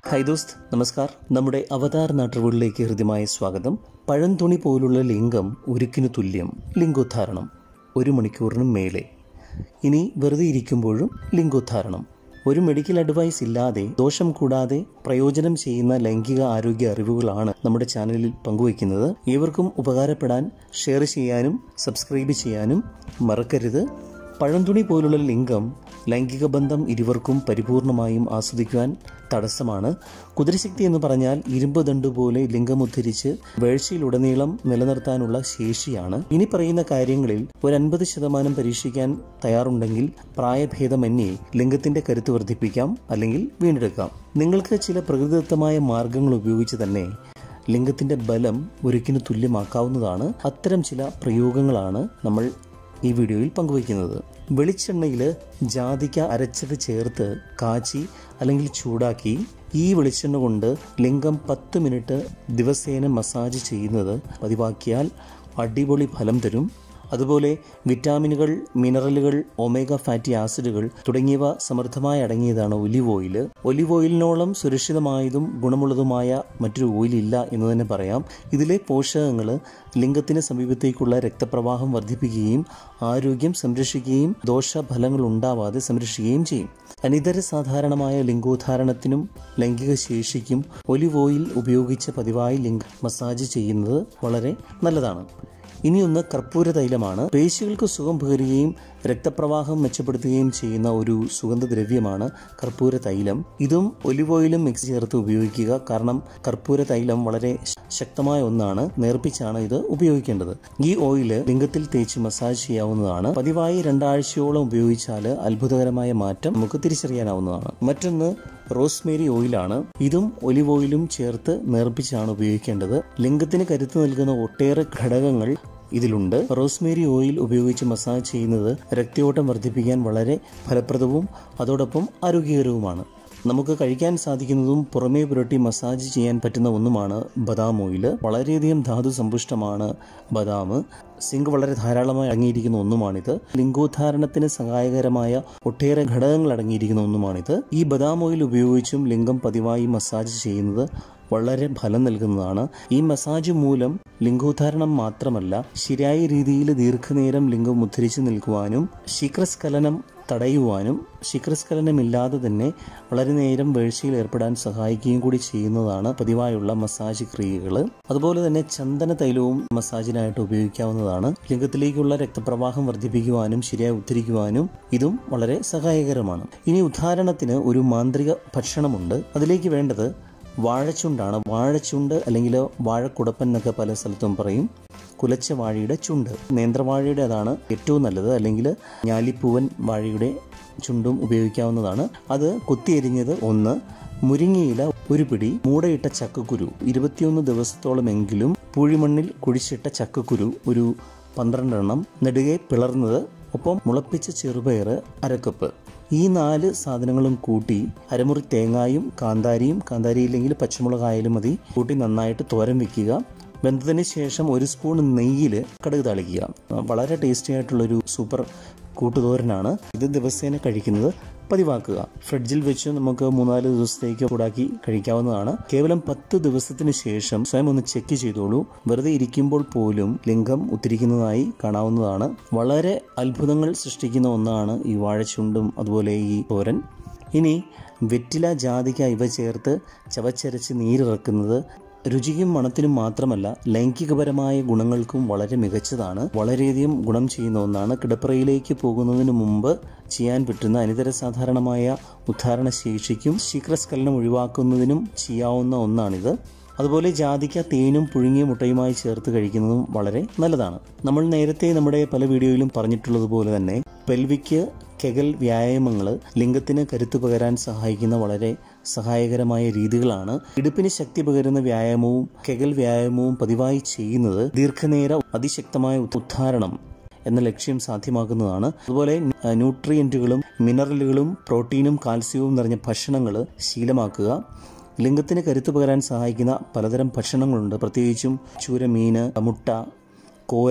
hi ദോസ്ത് നമസ്കാർ നമ്മുടെ അവതാർ നാട്ടുകളിലേക്ക് ഹൃദ്യമായ സ്വാഗതം പഴംതുണി പോലുള്ള ലിംഗം ഉരുക്കിനു തുല്യം ലിംഗോദ്ധാരണം ഒരു മണിക്കൂറിനും മേലെ ഇനി വെറുതെ ഇരിക്കുമ്പോഴും ലിംഗോദ്ധാരണം ഒരു മെഡിക്കൽ അഡ്വൈസ് ഇല്ലാതെ ദോഷം കൂടാതെ പ്രയോജനം ചെയ്യുന്ന ലൈംഗിക ആരോഗ്യ അറിവുകളാണ് നമ്മുടെ ചാനലിൽ പങ്കുവയ്ക്കുന്നത് ഏവർക്കും ഉപകാരപ്പെടാൻ ഷെയർ ചെയ്യാനും സബ്സ്ക്രൈബ് ചെയ്യാനും മറക്കരുത് പഴംതുണി പോലുള്ള ലിംഗം ലൈംഗിക ബന്ധം ഇരുവർക്കും പരിപൂർണമായും ആസ്വദിക്കുവാൻ തടസ്സമാണ് കുതിരശക്തി എന്ന് പറഞ്ഞാൽ ഇരുമ്പ് ദണ്ട് പോലെ ലിംഗം ഉദ്ധരിച്ച് വേഴ്ചയിലുടനീളം നിലനിർത്താനുള്ള ശേഷിയാണ് ഇനി പറയുന്ന കാര്യങ്ങളിൽ ഒരു അൻപത് ശതമാനം പരീക്ഷിക്കാൻ തയ്യാറുണ്ടെങ്കിൽ പ്രായഭേദമന്യേ ലിംഗത്തിന്റെ കരുത്ത് വർദ്ധിപ്പിക്കാം അല്ലെങ്കിൽ വീണ്ടെടുക്കാം നിങ്ങൾക്ക് ചില പ്രകൃതിദത്തമായ മാർഗങ്ങൾ ഉപയോഗിച്ച് തന്നെ ലിംഗത്തിന്റെ ബലം ഒരുക്കിന് തുല്യമാക്കാവുന്നതാണ് അത്തരം ചില പ്രയോഗങ്ങളാണ് നമ്മൾ ഈ വീഡിയോയിൽ പങ്കുവയ്ക്കുന്നത് വെളിച്ചെണ്ണയിൽ ജാതിക്ക അരച്ചത് ചേർത്ത് കാച്ചി അല്ലെങ്കിൽ ചൂടാക്കി ഈ വെളിച്ചെണ്ണ കൊണ്ട് ലിംഗം പത്ത് മിനിറ്റ് ദിവസേന മസാജ് ചെയ്യുന്നത് പതിവാക്കിയാൽ അടിപൊളി ഫലം തരും അതുപോലെ വിറ്റാമിനുകൾ മിനറലുകൾ ഒമേഗ ഫാറ്റി ആസിഡുകൾ തുടങ്ങിയവ സമൃദ്ധമായി അടങ്ങിയതാണ് ഒലിവ് ഓയിൽ ഒലിവ് ഓയിലിനോളം സുരക്ഷിതമായതും ഗുണമുള്ളതുമായ മറ്റൊരു ഓയിൽ ഇല്ല എന്ന് തന്നെ പറയാം ഇതിലെ പോഷകങ്ങൾ ലിംഗത്തിന് സമീപത്തേക്കുള്ള രക്തപ്രവാഹം വർദ്ധിപ്പിക്കുകയും ആരോഗ്യം സംരക്ഷിക്കുകയും ദോഷഫലങ്ങൾ ഉണ്ടാവാതെ സംരക്ഷിക്കുകയും ചെയ്യും അനിതര സാധാരണമായ ലിംഗോദ്ധാരണത്തിനും ലൈംഗിക ശേഷിക്കും ഒലിവ് ഓയിൽ ഉപയോഗിച്ച് പതിവായി ലിംഗ മസാജ് ചെയ്യുന്നത് വളരെ നല്ലതാണ് ഇനിയൊന്ന് കർപ്പൂര തൈലമാണ് പേശികൾക്ക് സുഖം പകരുകയും രക്തപ്രവാഹം മെച്ചപ്പെടുത്തുകയും ചെയ്യുന്ന ഒരു സുഗന്ധദ്രവ്യമാണ് കർപ്പൂര തൈലം ഇതും ഒലിവ് ഓയിലും മിക്സ് ചേർത്ത് ഉപയോഗിക്കുക കാരണം കർപ്പൂര തൈലം വളരെ ശക്തമായ ഒന്നാണ് നേർപ്പിച്ചാണ് ഇത് ഉപയോഗിക്കേണ്ടത് ഈ ഓയിൽ ലിംഗത്തിൽ തേച്ച് മസാജ് ചെയ്യാവുന്നതാണ് പതിവായി രണ്ടാഴ്ചയോളം ഉപയോഗിച്ചാൽ അത്ഭുതകരമായ മാറ്റം നമുക്ക് തിരിച്ചറിയാനാവുന്നതാണ് മറ്റൊന്ന് റോസ്മേരി ഓയിലാണ് ഇതും ഒലിവ് ഓയിലും ചേർത്ത് നേർപ്പിച്ചാണ് ഉപയോഗിക്കേണ്ടത് ലിംഗത്തിന് കരുത്ത് നൽകുന്ന ഒട്ടേറെ ഘടകങ്ങൾ ഇതിലുണ്ട് റോസ്മേരി ഓയിൽ ഉപയോഗിച്ച് മസാജ് ചെയ്യുന്നത് രക്തയോട്ടം വർദ്ധിപ്പിക്കാൻ വളരെ ഫലപ്രദവും അതോടൊപ്പം ആരോഗ്യകരവുമാണ് നമുക്ക് കഴിക്കാൻ സാധിക്കുന്നതും പുറമേ പുരട്ടി മസാജ് ചെയ്യാൻ പറ്റുന്ന ഒന്നുമാണ് ബദാം ഓയിൽ വളരെയധികം ധാതു സമ്പുഷ്ടമാണ് ബദാം സിങ്ക് വളരെ ധാരാളമായി അടങ്ങിയിരിക്കുന്ന ഒന്നുമാണിത് ലിംഗോദ്ധാരണത്തിന് സഹായകരമായ ഒട്ടേറെ ഘടകങ്ങൾ അടങ്ങിയിരിക്കുന്ന ഒന്നുമാണിത് ഈ ബദാം ഓയിൽ ഉപയോഗിച്ചും ലിംഗം പതിവായി മസാജ് ചെയ്യുന്നത് വളരെ ഫലം നൽകുന്നതാണ് ഈ മസാജ് മൂലം ലിംഗോദ്ധാരണം മാത്രമല്ല ശരിയായ രീതിയിൽ ദീർഘനേരം ലിംഗം ഉദ്ധരിച്ചു നിൽക്കുവാനും ശീഘ്രസ്ഖലനം തടയുവാനും ശീഘ്രസ്ഖലനമില്ലാതെ തന്നെ വളരെ നേരം വീഴ്ചയിൽ ഏർപ്പെടാൻ സഹായിക്കുകയും കൂടി ചെയ്യുന്നതാണ് പതിവായുള്ള മസാജ് ക്രിയകൾ അതുപോലെ തന്നെ ചന്ദന തൈലവും മസാജിനായിട്ട് ഉപയോഗിക്കാവുന്നതാണ് ലിംഗത്തിലേക്കുള്ള രക്തപ്രവാഹം വർദ്ധിപ്പിക്കുവാനും ശരിയായി ഉദ്ധരിക്കുവാനും ഇതും വളരെ സഹായകരമാണ് ഇനി ഉദാഹരണത്തിന് ഒരു മാന്ത്രിക ഭക്ഷണമുണ്ട് അതിലേക്ക് വേണ്ടത് വാഴച്ചുണ്ടാണ് വാഴച്ചുണ്ട് അല്ലെങ്കിൽ വാഴക്കുടപ്പൻ എന്നൊക്കെ പല സ്ഥലത്തും പറയും കുലച്ച വാഴയുടെ ചുണ്ട് നേന്ത്രവാഴയുടെ അതാണ് ഏറ്റവും നല്ലത് അല്ലെങ്കിൽ ഞാലിപ്പൂവൻ വാഴയുടെ ചുണ്ടും ഉപയോഗിക്കാവുന്നതാണ് അത് കൊത്തിയെരിഞ്ഞത് ഒന്ന് മുരിങ്ങയില ഒരു പിടി മൂടയിട്ട ചക്കക്കുരു ഇരുപത്തിയൊന്ന് ദിവസത്തോളമെങ്കിലും പൂഴിമണ്ണിൽ കുഴിച്ചിട്ട ചക്കക്കുരു ഒരു പന്ത്രണ്ടെണ്ണം നെടുകെ പിളർന്നത് ഒപ്പം മുളപ്പിച്ച ചെറുപയർ അരക്കപ്പ് ഈ നാല് സാധനങ്ങളും കൂട്ടി അരമുറി തേങ്ങായും കാന്താരിയും കാന്താരി ഇല്ലെങ്കിൽ പച്ചമുളകായാലും മതി കൂട്ടി നന്നായിട്ട് തോരൻ വെക്കുക വെന്തതിന് ശേഷം ഒരു സ്പൂൺ നെയ്യിൽ കടുക് തളിക്കുക വളരെ ടേസ്റ്റി ആയിട്ടുള്ളൊരു സൂപ്പർ കൂട്ടുതോരനാണ് ഇത് ദിവസേന കഴിക്കുന്നത് പതിവാക്കുക ഫ്രിഡ്ജിൽ വെച്ച് നമുക്ക് മൂന്നാല് ദിവസത്തേക്ക് ചൂടാക്കി കഴിക്കാവുന്നതാണ് കേവലം പത്ത് ദിവസത്തിന് ശേഷം സ്വയം ഒന്ന് ചെക്ക് ചെയ്തോളൂ വെറുതെ ഇരിക്കുമ്പോൾ പോലും ലിംഗം ഉത്തിരിക്കുന്നതായി കാണാവുന്നതാണ് വളരെ അത്ഭുതങ്ങൾ സൃഷ്ടിക്കുന്ന ഒന്നാണ് ഈ വാഴച്ചുണ്ടും അതുപോലെ ഈ തോരൻ ഇനി വെറ്റില ജാതിക്ക ഇവ ചേർത്ത് ചവച്ചരച്ച് നീരിറക്കുന്നത് രുചിക്കും മണത്തിനും മാത്രമല്ല ലൈംഗികപരമായ ഗുണങ്ങൾക്കും വളരെ മികച്ചതാണ് വളരെയധികം ഗുണം ചെയ്യുന്ന ഒന്നാണ് കിടപ്പറയിലേക്ക് പോകുന്നതിന് മുമ്പ് ചെയ്യാൻ പറ്റുന്ന അനിതര സാധാരണമായ ഉദ്ധാരണ ശേഷിക്കും ശീഘ്രസ്ഖലനം ഒഴിവാക്കുന്നതിനും ചെയ്യാവുന്ന ഒന്നാണിത് അതുപോലെ ജാതിക്ക തേനും പുഴുങ്ങിയ മുട്ടയുമായി ചേർത്ത് കഴിക്കുന്നതും വളരെ നല്ലതാണ് നമ്മൾ നേരത്തെ നമ്മുടെ പല വീഡിയോയിലും പറഞ്ഞിട്ടുള്ളതുപോലെ തന്നെ പെൽവിക്ക് കെഗൽ വ്യായാമങ്ങൾ ലിംഗത്തിന് കരുത്തു പകരാൻ സഹായിക്കുന്ന വളരെ സഹായകരമായ രീതികളാണ് ഇടുപ്പിന് ശക്തി പകരുന്ന വ്യായാമവും കെഗൽ വ്യായാമവും പതിവായി ചെയ്യുന്നത് ദീർഘനേര അതിശക്തമായ ഉദ്ധാരണം എന്ന ലക്ഷ്യം സാധ്യമാക്കുന്നതാണ് അതുപോലെ ന്യൂട്രിയൻറ്റുകളും മിനറലുകളും പ്രോട്ടീനും കാൽസ്യവും നിറഞ്ഞ ഭക്ഷണങ്ങൾ ശീലമാക്കുക ലിംഗത്തിന് കരുത്തു പകരാൻ സഹായിക്കുന്ന പലതരം ഭക്ഷണങ്ങളുണ്ട് പ്രത്യേകിച്ചും ചൂര മീന് മുട്ട കോര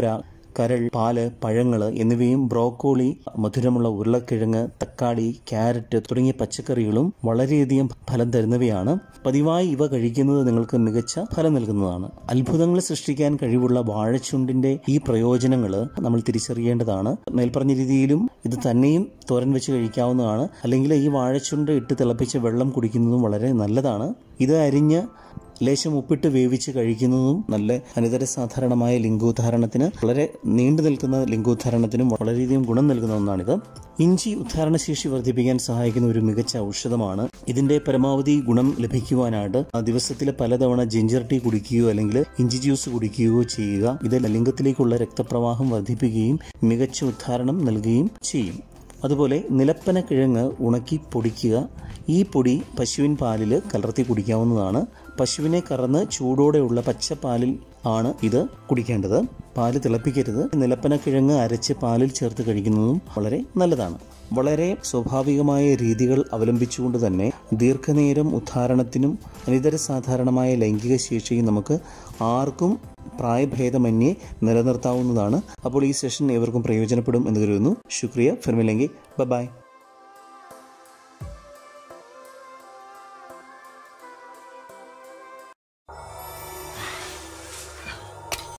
കരൾ പാല് പഴങ്ങൾ എന്നിവയും ബ്രോക്കോളി മധുരമുള്ള ഉരുളക്കിഴങ്ങ് തക്കാളി ക്യാരറ്റ് തുടങ്ങിയ പച്ചക്കറികളും വളരെയധികം ഫലം തരുന്നവയാണ് പതിവായി ഇവ കഴിക്കുന്നത് നിങ്ങൾക്ക് മികച്ച ഫലം നൽകുന്നതാണ് അത്ഭുതങ്ങൾ സൃഷ്ടിക്കാൻ കഴിവുള്ള വാഴച്ചുണ്ടിന്റെ ഈ പ്രയോജനങ്ങൾ നമ്മൾ തിരിച്ചറിയേണ്ടതാണ് മേൽപ്പറഞ്ഞ രീതിയിലും ഇത് തന്നെയും തോരൻ വെച്ച് കഴിക്കാവുന്നതാണ് അല്ലെങ്കിൽ ഈ വാഴച്ചുണ്ട് ഇട്ട് തിളപ്പിച്ച വെള്ളം കുടിക്കുന്നതും വളരെ നല്ലതാണ് ഇത് അരിഞ്ഞ് ലേശം ഉപ്പിട്ട് വേവിച്ച് കഴിക്കുന്നതും നല്ല അനിതര സാധാരണമായ ലിംഗോദ്ധാരണത്തിന് വളരെ നീണ്ടു നിൽക്കുന്ന ലിംഗോദ്ധാരണത്തിനും വളരെയധികം ഗുണം നൽകുന്ന ഒന്നാണിത് ഇഞ്ചി ഉദ്ധാരണശേഷി വർദ്ധിപ്പിക്കാൻ സഹായിക്കുന്ന ഒരു മികച്ച ഔഷധമാണ് ഇതിന്റെ പരമാവധി ഗുണം ലഭിക്കുവാനായിട്ട് ആ ദിവസത്തിൽ പലതവണ ജിഞ്ചർ ടീ കുടിക്കുകയോ അല്ലെങ്കിൽ ഇഞ്ചി ജ്യൂസ് കുടിക്കുകയോ ചെയ്യുക ഇത് ലിംഗത്തിലേക്കുള്ള രക്തപ്രവാഹം വർദ്ധിപ്പിക്കുകയും മികച്ച ഉദ്ധാരണം നൽകുകയും ചെയ്യും അതുപോലെ നിലപ്പന കിഴങ്ങ് ഉണക്കി പൊടിക്കുക ഈ പൊടി പശുവിൻ പാലിൽ കലർത്തി കുടിക്കാവുന്നതാണ് പശുവിനെ കറന്ന് ചൂടോടെയുള്ള പച്ചപ്പാലിൽ ആണ് ഇത് കുടിക്കേണ്ടത് പാല് തിളപ്പിക്കരുത് നിലപ്പന കിഴങ്ങ് അരച്ച് പാലിൽ ചേർത്ത് കഴിക്കുന്നതും വളരെ നല്ലതാണ് വളരെ സ്വാഭാവികമായ രീതികൾ അവലംബിച്ചുകൊണ്ട് തന്നെ ദീർഘനേരം ഉദ്ധാരണത്തിനും അനിതര സാധാരണമായ ലൈംഗിക ശേഷിയും നമുക്ക് ആർക്കും പ്രായഭേദമന്യേ നിലനിർത്താവുന്നതാണ് അപ്പോൾ ഈ സെഷൻ ഏവർക്കും പ്രയോജനപ്പെടും എന്ന് കരുതുന്നു ശുക്രിയ ഫിർമിലെങ്കിൽ ബൈ